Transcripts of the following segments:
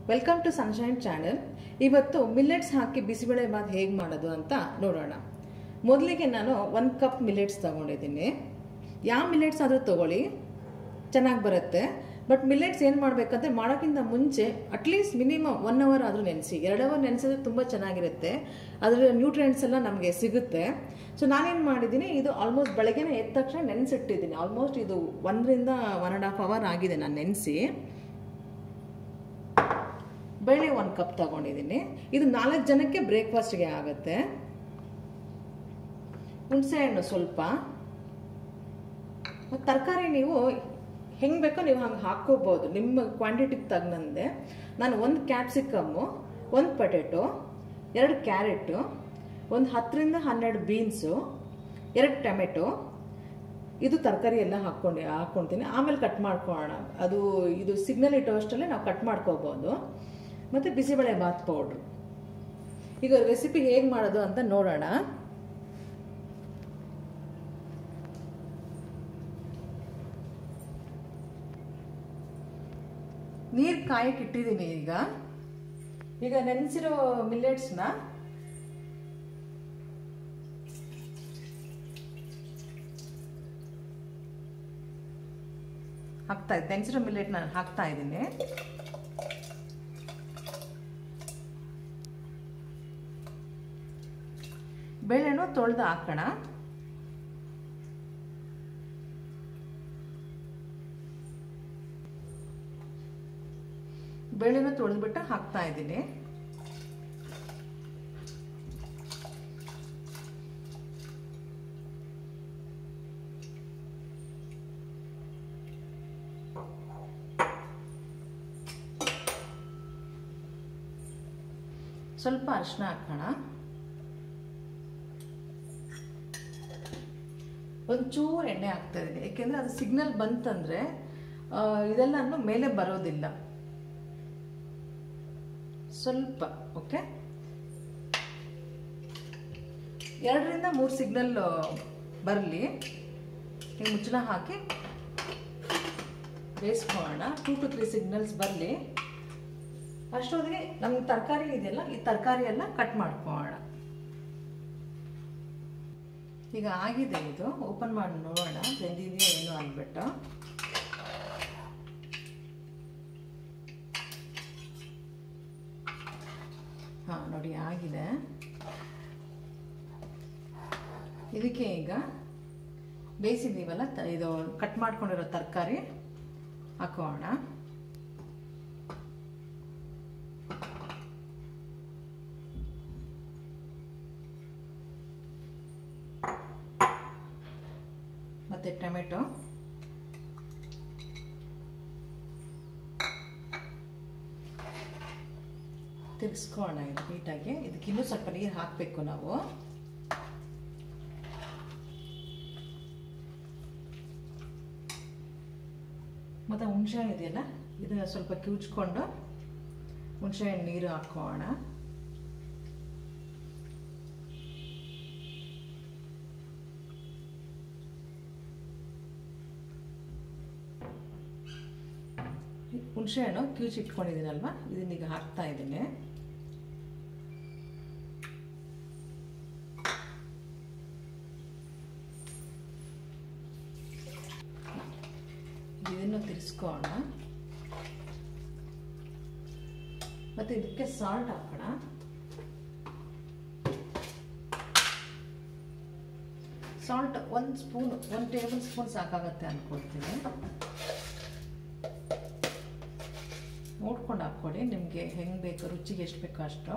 welcome to sunshine channel ಇವತ್ತು millets ಹಾಕಿ ಬಿಸಿಬೇಳೆ ಬಾತ್ ಹೇಗೆ ಮಾಡೋದು ಅಂತ ನೋಡೋಣ ಮೊದಲಿಗೆ ನಾನು ಒಂದು ಕಪ್ ಮಿಲ್ಲೆಟ್ಸ್ ತಗೊಂಡಿದ್ದೀನಿ ಯಾವ ಮಿಲ್ಲೆಟ್ಸ್ ಆದರೂ ತಗೊಳ್ಳಿ ಚೆನ್ನಾಗಿ ಬರುತ್ತೆ ಬಟ್ ಮಿಲ್ಲೆಟ್ಸ್ ಏನು ಮಾಡಬೇಕಂದ್ರೆ ಮಾಡೋಕ್ಕಿಂತ ಮುಂಚೆ ಅಟ್ಲೀಸ್ಟ್ ಮಿನಿಮಮ್ ಒನ್ ಅವರ್ ಆದರೂ ನೆನೆಸಿ ಎರಡು ಅವರ್ ನೆನೆಸಿದ್ರೆ ತುಂಬ ಚೆನ್ನಾಗಿರುತ್ತೆ ಅದರ ನ್ಯೂಟ್ರಿಯೆಂಟ್ಸ್ ಎಲ್ಲ ನಮಗೆ ಸಿಗುತ್ತೆ ಸೊ ನಾನೇನು ಮಾಡಿದ್ದೀನಿ ಇದು ಆಲ್ಮೋಸ್ಟ್ ಬೆಳಗ್ಗೆನೇ ಎದ್ದ ತಕ್ಷಣ ನೆನೆಸಿಟ್ಟಿದ್ದೀನಿ ಆಲ್ಮೋಸ್ಟ್ ಇದು ಒಂದರಿಂದ ಒನ್ ಆ್ಯಂಡ್ ಹಾಫ್ ಅವರ್ ಆಗಿದೆ ನಾನು ನೆನೆಸಿ ಬೇಳೆ ಒಂದು ಕಪ್ ತಗೊಂಡಿದ್ದೀನಿ ಇದು ನಾಲ್ಕು ಜನಕ್ಕೆ ಬ್ರೇಕ್ಫಾಸ್ಟ್ಗೆ ಆಗುತ್ತೆ ಹುಣಸೆಹಣ್ಣು ಸ್ವಲ್ಪ ಮತ್ತು ತರಕಾರಿ ನೀವು ಹೆಂಗೆ ಬೇಕೋ ನೀವು ಹಂಗೆ ಹಾಕ್ಕೋಬೋದು ನಿಮ್ಮ ಕ್ವಾಂಟಿಟಿಗೆ ತಗ್ನಂತೆ ನಾನು ಒಂದು ಕ್ಯಾಪ್ಸಿಕಮ್ಮು ಒಂದು ಪೊಟೆಟೊ ಎರಡು ಕ್ಯಾರೆಟು ಒಂದು ಹತ್ತರಿಂದ ಹನ್ನೆರಡು ಬೀನ್ಸು ಎರಡು ಟೊಮೆಟೊ ಇದು ತರಕಾರಿ ಎಲ್ಲ ಹಾಕ್ಕೊಂಡು ಹಾಕ್ಕೊಳ್ತೀನಿ ಆಮೇಲೆ ಕಟ್ ಮಾಡ್ಕೊಳ್ಳೋಣ ಅದು ಇದು ಸಿಗ್ನಲ್ ಇಟ್ಟೋ ಅಷ್ಟರಲ್ಲೇ ನಾವು ಕಟ್ ಮಾಡ್ಕೋಬೋದು ಮತ್ತು ಬಿಸಿಬೇಳೆ ಬಾತ್ ಪೌಡ್ರು ಈಗ ರೆಸಿಪಿ ಹೇಗೆ ಮಾಡೋದು ಅಂತ ನೋಡೋಣ ನೀರು ಕಾಯಕ್ಕೆ ಇಟ್ಟಿದ್ದೀನಿ ಈಗ ಈಗ ನೆನೆಸಿರೋ ಮಿಲ್ಲೆಟ್ಸ್ನ ಹಾಕ್ತಾ ಇದ್ದೆ ನೆನೆಸಿರೋ ಮಿಲ್ಲೆಟ್ ನಾನು ಹಾಕ್ತಾ ಇದ್ದೀನಿ ಬೇಳೆನೂ ತೊಳೆದು ಹಾಕೋಣ ಬೇಳೆನೂ ತೊಳೆದ್ಬಿಟ್ಟು ಹಾಕ್ತಾ ಇದ್ದೀನಿ ಸ್ವಲ್ಪ ಅರಿಶಿನ ಹಾಕೋಣ ಒಂಚೂರು ಎಣ್ಣೆ ಹಾಕ್ತಾ ಇದ್ದೀನಿ ಏಕೆಂದರೆ ಅದು ಸಿಗ್ನಲ್ ಬಂತಂದರೆ ಇದೆಲ್ಲ ಮೇಲೆ ಬರೋದಿಲ್ಲ ಸ್ವಲ್ಪ ಓಕೆ ಎರಡರಿಂದ ಮೂರು ಸಿಗ್ನಲ್ ಬರಲಿ ಈಗ ಮುಚ್ಚಳ ಹಾಕಿ ಬೇಯಿಸ್ಕೊಳ್ಳೋಣ ಟೂ ಟು ತ್ರೀ ಸಿಗ್ನಲ್ಸ್ ಬರಲಿ ಅಷ್ಟೊತ್ತಿಗೆ ನಮ್ಗೆ ತರಕಾರಿ ಇದೆಯಲ್ಲ ಈ ತರಕಾರಿ ಎಲ್ಲ ಕಟ್ ಮಾಡ್ಕೊಳ್ಳೋಣ ಈಗ ಆಗಿದೆ ಇದು ಓಪನ್ ಮಾಡಿ ನೋಡೋಣ ಬೆಂದಿದೆಯೋ ಏನೋ ಅಂದ್ಬಿಟ್ಟು ಹಾಂ ನೋಡಿ ಆಗಿದೆ ಇದಕ್ಕೆ ಈಗ ಬೇಯಿಸಿದ್ದೀವಲ್ಲ ತ ಇದು ಕಟ್ ಮಾಡ್ಕೊಂಡಿರೋ ತರಕಾರಿ ಹಾಕೋಣ ಮತ್ತು ಟೊಮೆಟೊ ತಿರ್ಗಿಸ್ಕೊಳ್ಳೋಣ ಇದು ನೀಟಾಗಿ ಇದಕ್ಕೆ ಇನ್ನೂ ಸ್ವಲ್ಪ ನೀರು ಹಾಕಬೇಕು ನಾವು ಮತ್ತು ಹುಣಸೆಹಣ್ಣು ಇದೆಯಲ್ಲ ಇದನ್ನು ಸ್ವಲ್ಪ ಕಿವುಚ್ಕೊಂಡು ಹುಣಸೆಹಣ್ಣು ನೀರು ಹಾಕೋಣ ಹುಣಸೆಹಣ್ಣು ಕಿವುಚಿ ಇಟ್ಕೊಂಡಿದ್ದೀನಲ್ವ ಇದನ್ನೀಗ ಹಾಕ್ತಾ ಇದ್ದೀನಿ ಇದನ್ನು ತಿರ್ಸ್ಕೋಣ ಮತ್ತೆ ಇದಕ್ಕೆ ಸಾಲ್ಟ್ ಹಾಕೋಣ ಸಾಲ್ಟ್ ಒಂದು ಸ್ಪೂನ್ ಒಂದು ಟೇಬಲ್ ಸ್ಪೂನ್ ಸಾಕಾಗತ್ತೆ ಅಂದ್ಕೊಳ್ತೀನಿ ನೋಡ್ಕೊಂಡು ಹಾಕ್ಕೊಳ್ಳಿ ನಿಮಗೆ ಹೆಂಗೆ ಬೇಕು ರುಚಿಗೆ ಎಷ್ಟು ಬೇಕೋ ಅಷ್ಟು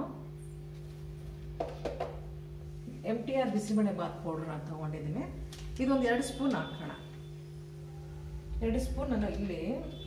M T R bisi bele bath powder ಅಂತ ತೊಗೊಂಡಿದ್ದೀನಿ ಇದೊಂದು ಎರಡು ಸ್ಪೂನ್ ಹಾಕೋಣ ಎರಡು ಸ್ಪೂನ್ ನಾನು ಇಲ್ಲಿ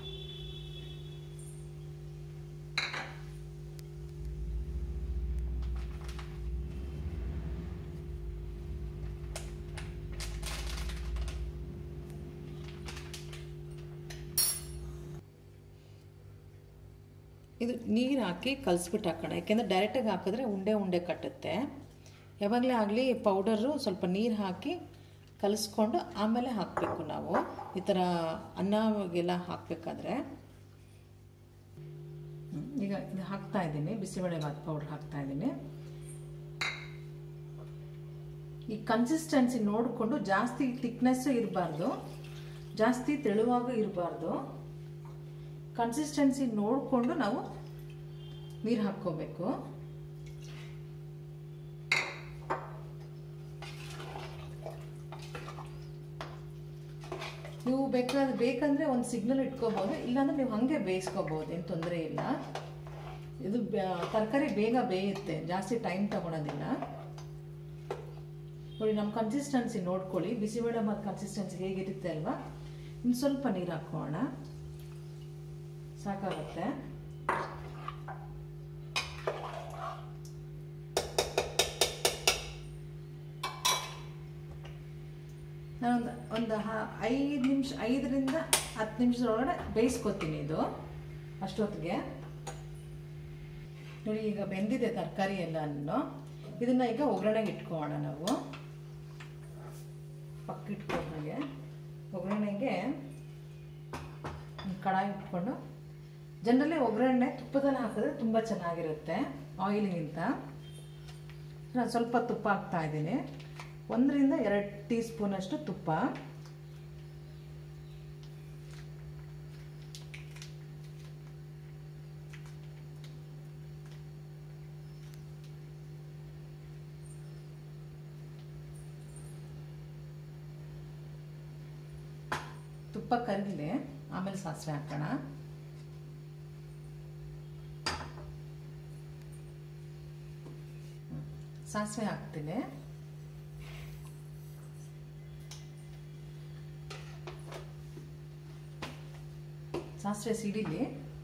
ಇದು ನೀರು ಹಾಕಿ ಕಲಿಸ್ಬಿಟ್ಟು ಹಾಕೋಣ ಯಾಕೆಂದರೆ ಡೈರೆಕ್ಟಾಗಿ ಹಾಕಿದ್ರೆ ಉಂಡೆ ಉಂಡೆ ಕಟ್ಟುತ್ತೆ ಯಾವಾಗಲೇ ಆಗಲಿ ಪೌಡರು ಸ್ವಲ್ಪ ನೀರು ಹಾಕಿ ಕಲಿಸ್ಕೊಂಡು ಆಮೇಲೆ ಹಾಕಬೇಕು ನಾವು ಈ ಥರ ಅನ್ನಗೆಲ್ಲ ಹಾಕಬೇಕಾದ್ರೆ ಈಗ ಇದು ಹಾಕ್ತಾ ಇದ್ದೀನಿ ಬಿಸಿಬೇಳೆ ಭಾತ್ ಪೌಡ್ರ್ ಹಾಕ್ತಾ ಇದ್ದೀನಿ ಈ ಕನ್ಸಿಸ್ಟೆನ್ಸಿ ನೋಡಿಕೊಂಡು ಜಾಸ್ತಿ ಥಿಕ್ನೆಸ್ಸು ಇರಬಾರ್ದು ಜಾಸ್ತಿ ತೆಳುವಾಗೂ ಇರಬಾರ್ದು ಕನ್ಸಿಸ್ಟೆನ್ಸಿ ನೋಡಿಕೊಂಡು ನಾವು ನೀರು ಹಾಕ್ಕೋಬೇಕು ನೀವು ಬೇಕಾದ್ರೆ ಬೇಕಂದರೆ ಒಂದು ಸಿಗ್ನಲ್ ಇಟ್ಕೋಬೋದು ಇಲ್ಲಾಂದ್ರೆ ನೀವು ಹಾಗೆ ಬೇಯಿಸ್ಕೋಬೋದು ಏನು ತೊಂದರೆ ಇಲ್ಲ ಇದು ತರಕಾರಿ ಬೇಗ ಬೇಯುತ್ತೆ ಜಾಸ್ತಿ ಟೈಮ್ ತಗೊಳೋದಿಲ್ಲ ನೋಡಿ ನಮ್ಮ ಕನ್ಸಿಸ್ಟೆನ್ಸಿ ನೋಡ್ಕೊಳ್ಳಿ ಬಿಸಿಬೇಳೆ ಮತ್ತು ಕನ್ಸಿಸ್ಟೆನ್ಸಿ ಹೇಗಿರುತ್ತೆ ಅಲ್ವಾ ಇನ್ನು ಸ್ವಲ್ಪ ನೀರು ಹಾಕೋಣ ಸಾಕಾಗುತ್ತೆ ನಾನೊಂದು ಒಂದು ಐದು ನಿಮಿಷ ಐದರಿಂದ ಹತ್ತು ನಿಮಿಷದೊಳಗಡೆ ಬೇಯಿಸ್ಕೊತೀನಿ ಇದು ಅಷ್ಟೊತ್ತಿಗೆ ನೋಡಿ ಈಗ ಬೆಂದಿದೆ ತರಕಾರಿ ಎಲ್ಲನೂ ಇದನ್ನು ಈಗ ಒಗ್ಗರಣೆಗೆ ಇಟ್ಕೊಳ್ಳೋಣ ನಾವು ಪಕ್ಕ ಇಟ್ಕೊಂಡಾಗೆ ಒಗ್ಗರಣೆಗೆ ಕಡಾಯಿ ಇಟ್ಕೊಂಡು ಜನರಲಿ ಒಗ್ಗರಣೆ ತುಪ್ಪದಲ್ಲಿ ಹಾಕಿದ್ರೆ ತುಂಬ ಚೆನ್ನಾಗಿರುತ್ತೆ ಆಯಿಲಿಗಿಂತ ನಾನು ಸ್ವಲ್ಪ ತುಪ್ಪ ಹಾಕ್ತಾ ಇದ್ದೀನಿ ಒಂದರಿಂದ ಎರಡು ಟೀ ಸ್ಪೂನಷ್ಟು ತುಪ್ಪ ತುಪ್ಪ ಕರಗಲಿ ಆಮೇಲೆ ಸಾಸಿವೆ ಹಾಕೋಣ ಸಾಸಿವೆ ಹಾಕ್ತೀನಿ ಸಾಸಿವೆ ಸಿಡಿಲಿ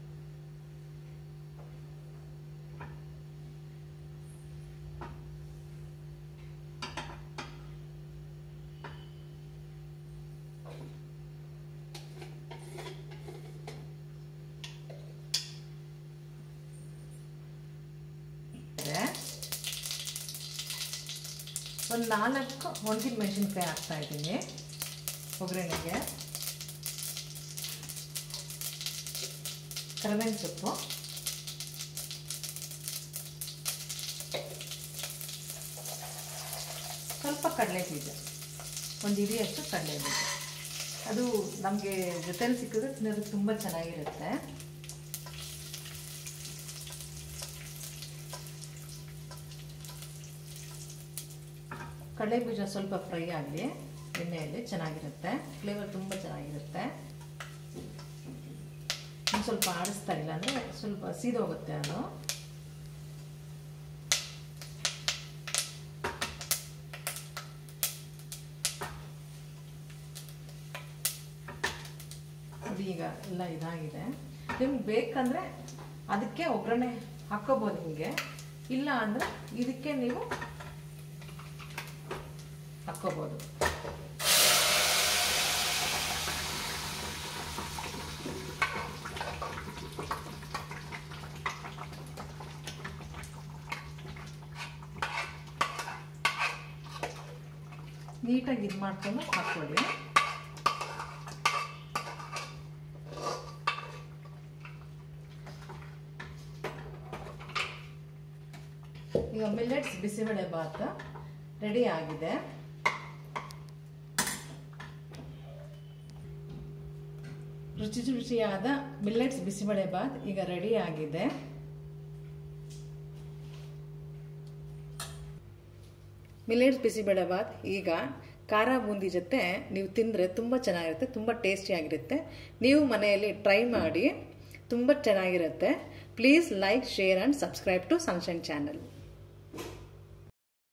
ಒಂದು ನಾಲ್ಕು ಒಣಗಿದ ಮೆಣಸಿನ್ಕಾಯಿ ಹಾಕ್ತಾ ಇದ್ದೀನಿ ಒಗ್ಗರಣೆಗೆ ಕರಿಬೇವಿನ ಸೊಪ್ಪು ಸ್ವಲ್ಪ ಕಡಲೆ ಬೀಜ ಒಂದು ಇಡಿಯಷ್ಟು ಕಡಲೆ ಬೀಜ ಅದು ನಮಗೆ ಜೊತೆಲಿ ಸಿಕ್ಕಿದ್ರೆ ತಿನ್ನೋದಕ್ಕೆ ತುಂಬ ಚೆನ್ನಾಗಿರುತ್ತೆ ಕಡಲೆ ಬೀಜ ಸ್ವಲ್ಪ ಫ್ರೈ ಆಗಲಿ ಎಣ್ಣೆಯಲ್ಲಿ ಚೆನ್ನಾಗಿರುತ್ತೆ ಫ್ಲೇವರ್ ತುಂಬ ಚೆನ್ನಾಗಿರುತ್ತೆ ಇನ್ನು ಸ್ವಲ್ಪ ಆಡಿಸ್ತಾ ಇಲ್ಲ ಅಂದರೆ ಸ್ವಲ್ಪ ಸೀದೋಗುತ್ತೆ ಅದು ಅದು ಈಗ ಎಲ್ಲ ಇದಾಗಿದೆ ನಿಮ್ಗೆ ಬೇಕಂದರೆ ಅದಕ್ಕೆ ಒಗ್ಗರಣೆ ಹಾಕೋಬೋದು ನಿಮಗೆ ಇಲ್ಲ ಅಂದರೆ ಇದಕ್ಕೆ ನೀವು ಹಾಕ್ಕೋಬೋದು ನೀಟಾಗಿ ಇದು ಮಾಡ್ಕೊಂಡು ಹಾಕ್ಕೊಳ್ಳಿ ಈಗ ಮಿಲ್ಲೆಟ್ಸ್ ಬಿಸಿಬೇಳೆ ಭಾತ್ ರೆಡಿ ಆಗಿದೆ ರುಚಿ ರುಚಿಯಾದ ಮಿಲ್ಲೆಟ್ಸ್ ಬಿಸಿಬೇಳೆ ಭಾತ್ ಈಗ ರೆಡಿ ಆಗಿದೆ ಮಿಲ್ಲೆಟ್ಸ್ ಬಿಸಿಬೇಳೆ ಭಾತ್ ಈಗ ಖಾರ ಬೂಂದಿ ಜೊತೆ ನೀವು ತಿಂದರೆ ತುಂಬ ಚೆನ್ನಾಗಿರುತ್ತೆ ತುಂಬ ಟೇಸ್ಟಿಯಾಗಿರುತ್ತೆ ನೀವು ಮನೆಯಲ್ಲಿ ಟ್ರೈ ಮಾಡಿ ತುಂಬ ಚೆನ್ನಾಗಿರುತ್ತೆ please like share and subscribe to sunshine channel